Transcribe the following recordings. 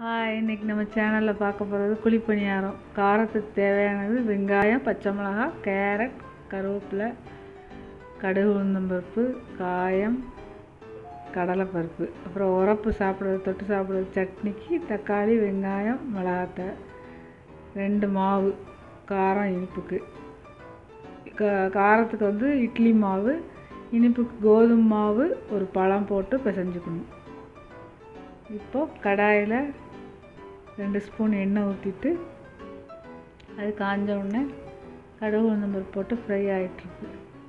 hi இன்னைக்கு நம்ம சேனலில் பார்க்க போகிறது குழிப்பணியாரம் காரத்துக்கு தேவையானது வெங்காயம் பச்சை மிளகாய் கேரட் கருவேப்பிலை கடுகு உளுந்தம்பருப்பு காயம் கடலைப்பருப்பு அப்புறம் உரப்பு சாப்பிட்றது தொட்டு சாப்பிட்றது சட்னிக்கு தக்காளி வெங்காயம் மிளகாத்தூள் ரெண்டு மாவு காரம் இனிப்புக்கு கா காரத்துக்கு வந்து இட்லி மாவு இனிப்புக்கு கோதுமை மாவு ஒரு பழம் போட்டு பிசைஞ்சுக்கணும் இப்போது கடாயில் ரெண்டு ஸ்பூன் எண்ணெய் ஊற்றிட்டு அது காஞ்ச உடனே கடுகு உளுந்தம்பருப்பு போட்டு ஃப்ரை ஆகிட்டுருக்கு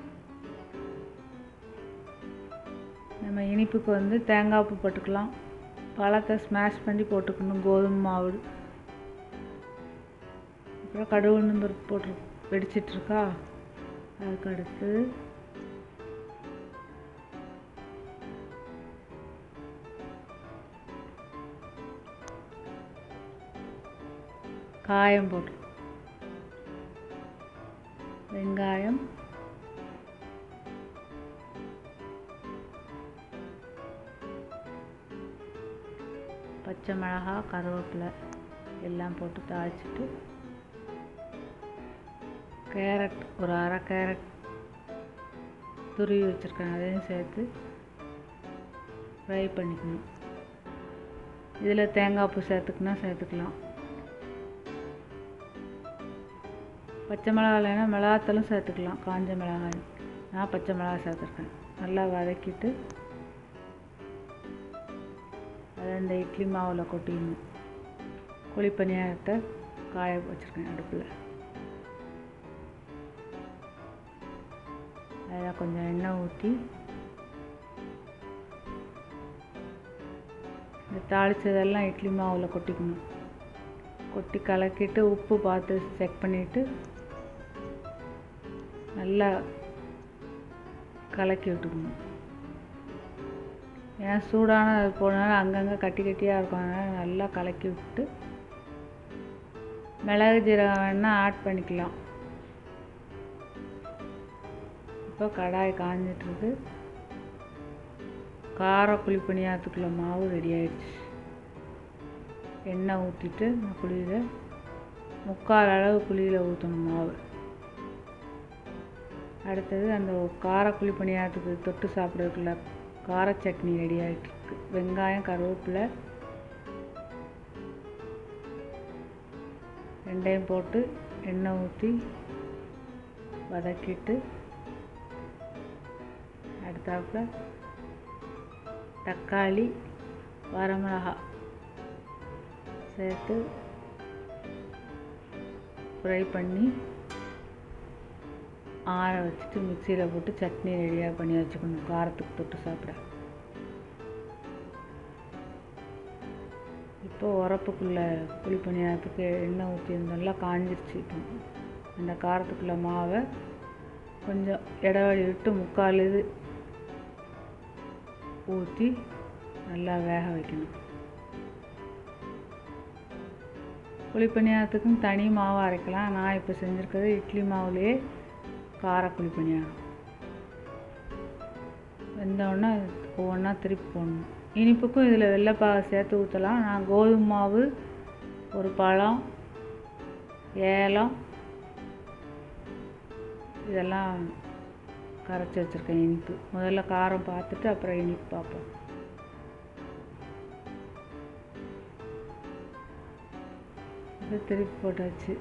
நம்ம இனிப்புக்கு வந்து தேங்காய் பூ போட்டுக்கலாம் பழத்தை ஸ்மாஷ் பண்ணி போட்டுக்கணும் கோதுமை மாவு அப்புறம் கடுகு உளுந்தம்பருப்பு போட்டு வெடிச்சிட்ருக்கா அதுக்கு அடுத்து காயம் போட்டு வெங்காயம் பச்சை மிளகா கருவேப்பிலை எல்லாம் போட்டு தாளிச்சிட்டு கேரட் ஒரு அரை கேரட் துருவி வச்சுருக்கேன் அதையும் சேர்த்து ஃப்ரை பண்ணிக்கணும் இதில் தேங்காய் பூ சேர்த்துக்குனா சேர்த்துக்கலாம் பச்சை மிளகா இல்லைன்னா மிளகாத்தூளும் சேர்த்துக்கலாம் காஞ்ச மிளகாய் நான் பச்சை மிளகா சேர்த்துருக்கேன் நல்லா வதக்கிட்டு அதை இந்த இட்லி மாவில் கொட்டிடணும் குழிப்பணியாரத்தை காய வச்சுருக்கேன் அடுப்பில் அதில் கொஞ்சம் எண்ணெய் ஊற்றி இந்த தாளித்ததெல்லாம் இட்லி மாவில் கொட்டிக்கணும் கொட்டி கலக்கிட்டு உப்பு பார்த்து செக் பண்ணிவிட்டு நல்லா கலக்கி விட்டுக்கணும் ஏன்னா சூடான போனாலும் அங்கங்கே கட்டி கட்டியாக இருக்கும் அதனால் நல்லா கலக்கி விட்டு மிளகு ஜீரகம் வேணால் ஆட் பண்ணிக்கலாம் இப்போ கடாய் காஞ்சிட்ருக்கு கார குழிப்பணியாரத்துக்குள்ள மாவு ரெடி ஆயிடுச்சு எண்ணெய் ஊற்றிட்டு நான் குழியில் முக்கால் அளவு குழியில் ஊற்றணும் மாவு அடுத்தது அந்த கார குழிப்பணியாரத்துக்கு தொட்டு சாப்பிட்றதுக்குள்ள கார சட்னி ரெடி ஆகிட்டுருக்கு வெங்காயம் கருவேப்பிலை ரெண்டையும் போட்டு எண்ணெய் ஊற்றி வதக்கிட்டு அடுத்தாப்புல தக்காளி வரமிளகா சேர்த்து ஃப்ரை பண்ணி ஆற வச்சுட்டு மிக்சியில் போட்டு சட்னி ரெடியாக பண்ணி வச்சுக்கணும் காரத்துக்கு தொட்டு சாப்பிட இப்போ உரப்புக்குள்ளே புளி பணியாரத்துக்கு எண்ணெய் ஊற்றி நல்லா காஞ்சிருச்சு இப்போ அந்த காரத்துக்குள்ளே மாவை கொஞ்சம் இடைவெளி விட்டு முக்கால் இது ஊற்றி நல்லா வேக வைக்கணும் குழிப்பணியாரத்துக்கும் தனி மாவு அரைக்கலாம் நான் இப்போ செஞ்சுருக்கிறது இட்லி மாவுலேயே கார குழிப்பணியாரம் வெந்தோடனே ஒவ்வொன்றா திருப்பி போடணும் இனிப்புக்கும் இதில் வெள்ளைப்பாவை சேர்த்து ஊற்றலாம் நான் கோதுமை மாவு ஒரு பழம் ஏலம் இதெல்லாம் கரைச்சி வச்சுருக்கேன் இனிப்பு முதல்ல காரம் பார்த்துட்டு அப்புறம் இனிப்பு பார்ப்போம் இது திருப்பி போட்டாச்சு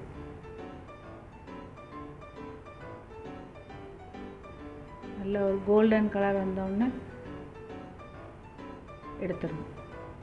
நல்ல ஒரு கோல்டன் கலர் வந்தோடனே எடுத்துடணும்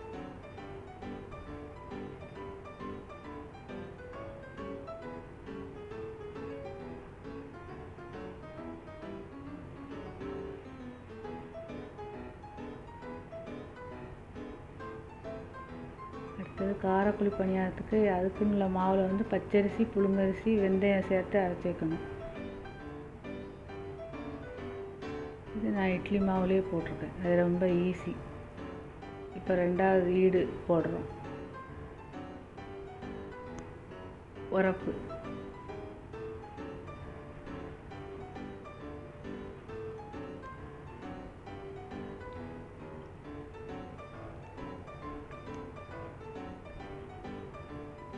அடுத்தது காரக்குழி பணியாரத்துக்கு அதுக்குன்னு உள்ள மாவில் வந்து பச்சரிசி புழுங்கரிசி வெந்தயம் சேர்த்து அரைச்சி வைக்கணும் இது நான் இட்லி மாவுலேயே போட்டிருக்கேன் அது ரொம்ப ஈஸி இப்போ ரெண்டாவது ஈடு போடுறோம் உரப்பு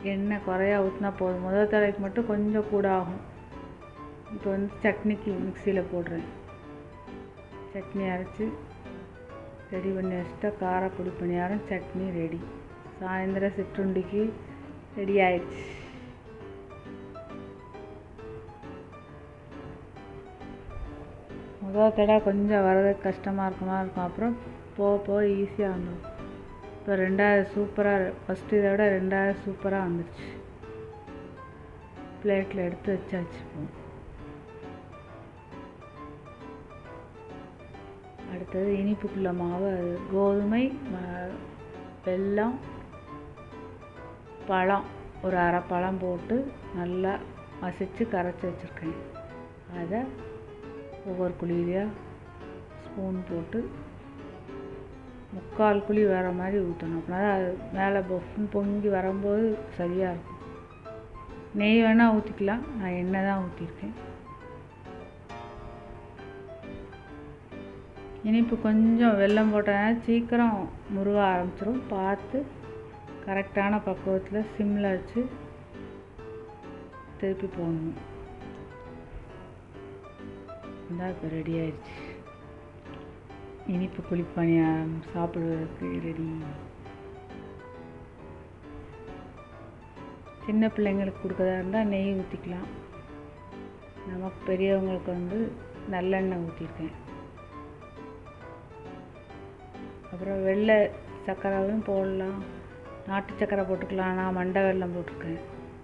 எண்ணெய் குறையா ஊற்றினா போதும் முதல் தடவைக்கு மட்டும் கொஞ்சம் கூட ஆகும் இப்போ வந்து சட்னிக்கு மிக்சியில் போடுறேன் சட்னி அரைச்சி ரெடி பண்ணி வச்சுட்டா காரக்குடி பணியாரம் சட்னி ரெடி சாயந்தரம் சிற்றுண்டிக்கு ரெடி ஆயிடுச்சு முதல் தடவை கொஞ்சம் வர்றதுக்கு கஷ்டமாக இருக்குமா இருக்கும் அப்புறம் போக போக ஈஸியாக வந்துடும் இப்போ ரெண்டாவது சூப்பராக ஃபஸ்ட்டு இதை விட ரெண்டாவது சூப்பராக வந்துடுச்சு பிளேட்டில் எடுத்து வச்சாச்சு இப்போ அடுத்தது இனிப்புக்குள்ள மாவு அது கோதுமை ம- வெல்லம் பழம் ஒரு அரை பழம் போட்டு நல்லா மசிச்சு கரைச்சி வச்சுருக்கேன் அதை ஒவ்வொரு குழியிலையாக ஸ்பூன் போட்டு முக்கால் குழி வர மாதிரி ஊற்றணும் அப்படின்னா தான் அது மேலே பொஃப்னு பொங்கி வரும்போது சரியாக இருக்கும் நெய் வேணால் ஊற்றிக்கலாம் நான் எண்ணெய் தான் ஊற்றிருக்கேன் இனிப்பு கொஞ்சம் வெல்லம் போட்டதுனால சீக்கிரம் முருக ஆரம்பிச்சிரும் பார்த்து கரெக்டான பக்குவத்தில் சிம்மில் வச்சு திருப்பி போடணும் இந்தா இப்போ ரெடி ஆயிடுச்சு இனிப்பு குழிப்பணியாரம் சாப்பிடுவதற்கு ரெடி சின்ன பிள்ளைங்களுக்கு கொடுக்கறதா இருந்தால் நெய் ஊற்றிக்கலாம் நமக்கு பெரியவங்களுக்கு வந்து நல்லெண்ணெய் ஊற்றிருக்கேன் அப்புறம் வெள்ளை சர்க்கரையும் போடலாம் நாட்டு சர்க்கரை போட்டுக்கலாம் நான் மண்டை வெல்லம் போட்டிருக்கேன்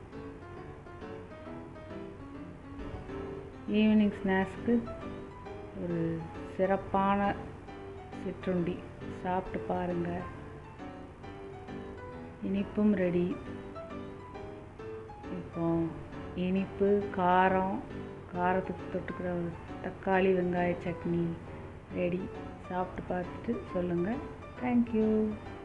ஈவினிங் ஸ்நாக்ஸ்க்கு ஒரு சிறப்பான சிற்றுண்டி சாப்பிட்டு பாருங்கள் இனிப்பும் ரெடி இப்போ இனிப்பு காரம் காரத்துக்கு தொட்டுக்கிற ஒரு தக்காளி வெங்காய சட்னி ரெடி சாப்பிட்டு பார்த்துட்டு சொல்லுங்கள் தேங்க்யூ